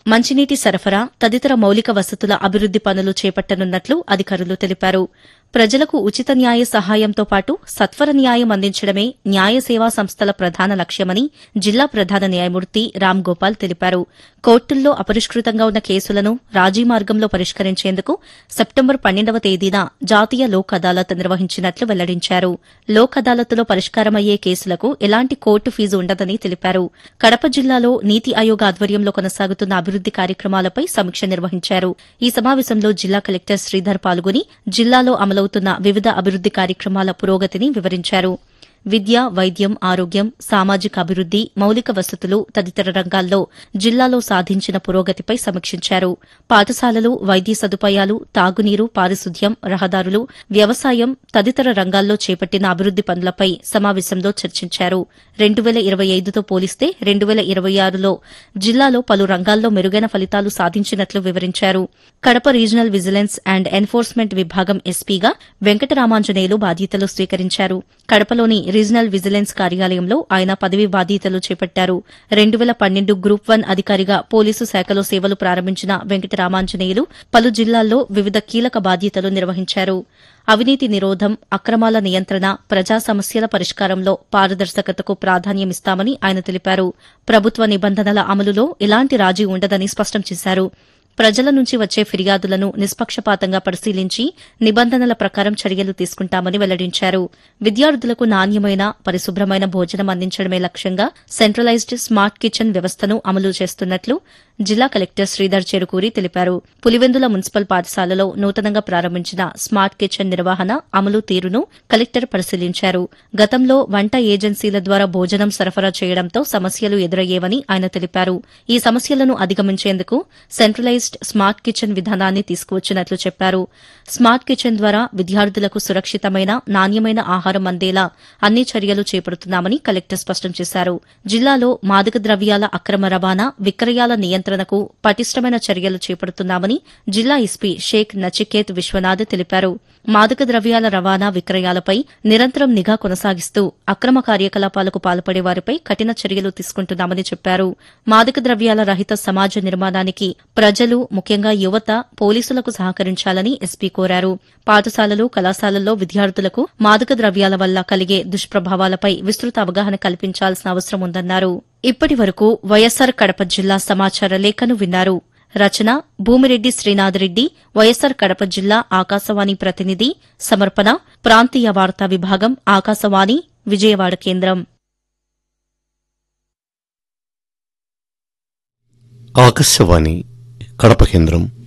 మంచినీటి సరఫరా తదితర మౌలిక వసతుల అభివృద్ది పనులు చేపట్టనున్నట్లు అధికారులు తెలిపారు ప్రజలకు ఉచిత న్యాయ సహాయంతో పాటు సత్వర న్యాయం అందించడమే న్యాయ సేవా సంస్థల ప్రధాన లక్ష్యమని జిల్లా ప్రధాన న్యాయమూర్తి రామ్ గోపాల్ తెలిపారు కోర్టుల్లో అపరిష్కృతంగా ఉన్న కేసులను రాజీ మార్గంలో పరిష్కరించేందుకు సెప్టెంబర్ పన్నెండవ తేదీన జాతీయ లోక్ అదాలత్ నిర్వహించినట్లు వెల్లడించారు లోక్ అదాలత్లో పరిష్కారమయ్యే కేసులకు ఎలాంటి కోర్టు ఫీజు ఉండదని తెలిపారు కడప జిల్లాలో నీతి ఆయోగ్ ఆధ్వర్యంలో కొనసాగుతున్న అభివృద్ది కార్యక్రమాలపై సమీక్ష నిర్వహించారు ఈ సమావేశంలో జిల్లా కలెక్టర్ శ్రీధర్ పాల్గొని జిల్లాలో అమలవుతున్న వివిధ అభివృద్ది కార్యక్రమాల పురోగతిని వివరించారు విద్య వైద్యం ఆరోగ్యం సామాజిక అభివృద్ది మౌలిక వసతులు తదితర రంగాల్లో జిల్లాలో సాధించిన పురోగతిపై సమీక్షించారు పాఠశాలలు వైద్య సదుపాయాలు తాగునీరు పారిశుద్ధ్యం రహదారులు వ్యవసాయం తదితర రంగాల్లో చేపట్టిన అభివృద్ది పనులపై సమావేశంలో చర్చించారు రెండు వేల ఇరవై ఐదుతో పోలిస్తే రెండు వేల ఇరవై ఆరులో జిల్లాలో పలు రంగాల్లో మెరుగైన ఫలితాలు సాధించినట్లు వివరించారు Kadapa regional vigilance and enforcement విభాగం ఎస్పీగా వెంకటరామాంజనేయులు బాధ్యతలు స్వీకరించారు కడపలోని రీజనల్ విజిలెన్స్ కార్యాలయంలో ఆయన పదవి బాధ్యతలు చేపట్టారు రెండు వేల పన్నెండు గ్రూప్ వన్ అధికారిగా పోలీసు శాఖలో సేవలు ప్రారంభించిన వెంకటరామాంజనేయులు పలు జిల్లాల్లో వివిధ కీలక బాధ్యతలు నిర్వహించారు అవినీతి నిరోధం అక్రమాల నియంత్రణ ప్రజా సమస్యల పరిష్కారంలో పారదర్శకతకు ప్రాధాన్యమిస్తామని ఆయన తెలిపారు ప్రభుత్వ నిబంధనల అమలులో ఎలాంటి రాజీ ఉండదని స్పష్టం చేశారు ప్రజల నుంచి వచ్చే ఫిర్యాదులను నిష్పక్షపాతంగా పరిశీలించి నిబంధనల ప్రకారం చర్యలు తీసుకుంటామని వెల్లడించారు విద్యార్థులకు నాణ్యమైన పరిశుభ్రమైన భోజనం అందించడమే లక్ష్యంగా సెంట్రలైజ్డ్ స్మార్ట్ కిచెన్ వ్యవస్థను అమలు చేస్తున్నట్లు జిల్లా కలెక్టర్ శ్రీధర్ చెరుకూరి తెలిపారు పులివెందుల మున్సిపల్ పాఠశాలలో నూతనంగా ప్రారంభించిన స్మార్ట్ కిచెన్ నిర్వహణ అమలు తీరును కలెక్టర్ పరిశీలించారు గతంలో వంట ఏజెన్సీల ద్వారా భోజనం సరఫరా చేయడంతో సమస్యలు ఎదురయ్యేవని ఆయన తెలిపారు ఈ సమస్యలను అధిగమించేందుకు సెంట్రలైజ్డ్ స్మార్ట్ కిచెన్ విధానాన్ని తీసుకువచ్చినట్లు చెప్పారు స్మార్ట్ కిచెన్ ద్వారా విద్యార్థులకు సురక్షితమైన నాణ్యమైన ఆహారం అందేలా అన్ని చర్యలు చేపడుతున్నామని కలెక్టర్ స్పష్టం చేశారు జిల్లాలో మాదక ద్రవ్యాల అక్రమ రవాణా విక్రయాల నియంత్రణకు పటిష్టమైన చర్యలు చేపడుతున్నామని జిల్లా ఎస్పీ షేక్ నచికేత్ విశ్వనాథ్ తెలిపారు మాదక ద్రవ్యాల రవాణా విక్రయాలపై నిరంతరం నిఘా కొనసాగిస్తూ అక్రమ కార్యకలాపాలకు పాల్పడే వారిపై కఠిన చర్యలు తీసుకుంటున్నామని చెప్పారు మాదక ద్రవ్యాల రహిత సమాజ నిర్మాణానికి ప్రజలు ముఖ్యంగా యువత పోలీసులకు సహకరించాలని ఎస్పీ కోరారు పాఠశాలలు కళాశాలల్లో విద్యార్థులకు మాదక ద్రవ్యాల వల్ల కలిగే దుష్ప్రభావాలపై విస్తృత అవగాహన కల్పించాల్సిన అవసరం ఉందన్నారు ఇప్పటి వరకు వైఎస్సార్ కడప జిల్లా సమాచార లేఖను విన్నారు రచన భూమిరెడ్డి శ్రీనాథ్ రెడ్డి వైఎస్సార్ కడప జిల్లా ఆకాశవాణి ప్రతినిధి సమర్పణ ప్రాంతీయ వార్తా విభాగం ఆకాశవాణి విజయవాడ కేంద్రం ఆకాశవాణి కడప కేంద్రం